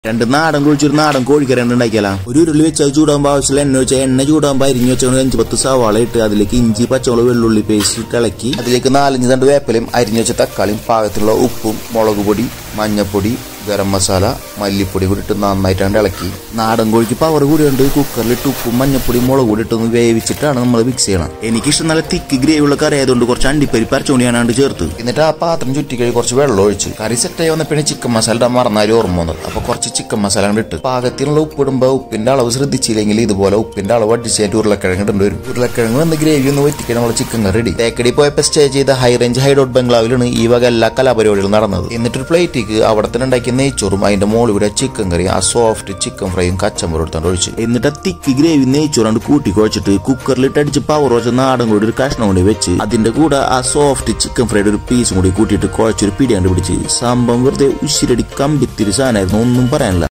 രണ്ട് നാടൻ കുഴിച്ചൊരു നാടൻ കോഴിക്കറി ഉണ്ടാക്കിയാലാ ഒരു ഉരുളി വെച്ച് അത് ചൂടാകുമ്പോൾ ആവശ്യമുള്ള എണ്ണ വെച്ചാൽ എണ്ണ ചൂടാകുമ്പോൾ അരിഞ്ഞു വെച്ചാൽ അഞ്ച് പത്ത് സവാള ഇട്ട് അതിലേക്ക് ഇഞ്ചി പച്ചമുളക് വെള്ളുള്ളി പേസ്റ്റ് ഇട്ട് ഇളക്കി അതിലേക്ക് നാലഞ്ച് തണ്ട് വേപ്പിലയും അരിഞ്ഞു വെച്ച തക്കാളിയും പാകത്തിലുള്ള ഉപ്പും മുളക് പൊടി മഞ്ഞപ്പൊടി ഗരം മസാല മല്ലിപ്പൊടി കൂടി ഇട്ട് നന്നായിട്ടാണ് ഇളക്കി നാടൻ കോഴിക്ക് പവർ കൂടിയുണ്ട് കുക്കറിലിട്ട് ഉപ്പും മഞ്ഞപ്പൊടി മുളക് കൂടി ഇട്ടൊന്ന് വേവിച്ചിട്ടാണ് നമ്മൾ മിക്സ് ചെയ്യണം എനിക്കിഷ്ടം നല്ല തിക്ക് ഗ്രേവി ഉള്ള കറി ആയതുകൊണ്ട് കുറച്ച് അണ്ടിപ്പരിപ്പ് അരച്ചുകൊണ്ട് ഞാനാണ്ട് ചേർത്ത് എന്നിട്ട് ആ പാത്രം ചുറ്റി കഴി കുറച്ച് വെള്ളം ഒഴിച്ച് കറി സെറ്റായി വന്നപ്പോഴേ ചിക്കൻ മസാല ഇടാൻ മറന്നാലും ഓർമ്മ വന്നത് അപ്പൊ കുറച്ച് ചിക്കൻ മസാല അങ്ങട് ഇട്ട് പാകത്തിനുള്ള ഉപ്പ് ഇടുമ്പോൾ ഉപ്പിന്റെ അളവ് ശ്രദ്ധിച്ചില്ലെങ്കിൽ ഇതുപോലെ ഉപ്പിന്റെ അളവ് അടിച്ചായിട്ട് ഉരുളക്കിഴങ്ങ് ഇടേണ്ടി വരും ഉരുളക്കിഴങ്ങ് വന്ന് ഗ്രേവി ഒന്ന് വറ്റിക്കാൻ നമ്മൾ ചിക്കൻ കറി റെഡി തേക്കടി പോയപ്പോൾ സ്റ്റേ ചെയ്ത ഹൈ റേഞ്ച് ഹൈഡോട്ട് ബംഗ്ലാവിലാണ് ഈ വക എല്ലാ കലാപരിപാടികളും നടന്നത് എന്നിട്ടൊരു പ്ലേറ്റിക്ക് അവിടെ തന്നെ ഉണ്ടാക്കിയ നെയ്ച്ചോറും അതിന്റെ മുകളിൽ കൂടെ ചിക്കൻ കറി ആ സോഫ്റ്റ് ചിക്കൻ ഫ്രൈയും കച്ചമ്പറും എടുത്തോണ്ട് ഒഴിച്ച് എന്നിട്ട് ആ തിക്ക് ഗ്രേവി നെയ്ച്ചോറാണ്ട് കൂട്ടി കുഴച്ചിട്ട് കുക്കറിലിട്ട് അടിച്ച് പവർ വെച്ച നാടൻ കൂടി ഒരു കഷ്ണം കൂടി വെച്ച് അതിന്റെ കൂടെ ആ സോഫ്റ്റ് ചിക്കൻ ഫ്രൈയുടെ ഒരു പീസും കൂടി കൂട്ടിയിട്ട് കുഴച്ചൊരു പിടിയാണ്ട് പിടിച്ച് സംഭവം വെറുതെ ഉശിരടി കമ്പിത്തിരി സാധനമായിരുന്നു ഒന്നും പറയാനില്ല